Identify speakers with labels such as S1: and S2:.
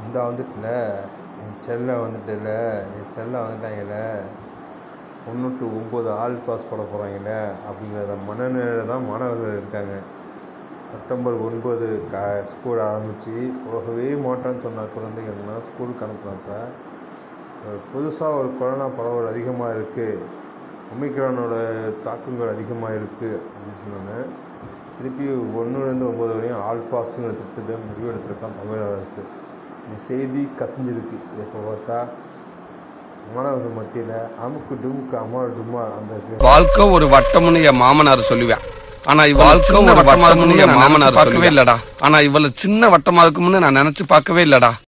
S1: இந்த வந்துட்டுல என் செல்ல வந்துட்டுல என் செல்ல வந்துட்டாங்கல்ல ஒன்று டு ஒம்பது ஆல் பாஸ் போட போகிறாங்கல்ல அப்படிங்கிற மனநிலையில் தான் மாணவர்கள் இருக்காங்க செப்டம்பர் ஒன்பது க ஸ்கூல் ஆரம்பித்து போகவே மாட்டேன்னு சொன்ன குழந்தைகள்லாம் ஸ்கூலுக்கு அனுப்புகிறப்ப புதுசாக ஒரு கொரோனா பரவல் அதிகமாக இருக்குது ஒமிக்ரானோட தாக்கங்கள் அதிகமாக இருக்குது அப்படின்னு சொன்னோன்னே திருப்பி ஒன்றுலேருந்து ஒம்பது வரையும் ஆல் பாஸுங்கிற திட்டத்தை முடிவெடுத்திருக்கான் தமிழக அரசு இந்த செய்தி கசிஞ்சிருக்கு எப்போ பார்த்தா மாணவர்கள் மத்தியில் அமுக்கு டுமுக்கு அமால் டுமா அந்த
S2: வாழ்க்கை ஒரு வட்டம்னு என் மாமனார் சொல்லுவேன் ஆனா இவ வாழ்க்கை ஒரு வட்டமா இருக்கும்னு என் மாமனார் பார்க்கவே இல்லடா ஆனா இவள சின்ன வட்டமா இருக்கும்னு நான் நினைச்சு பார்க்கவே இல்லடா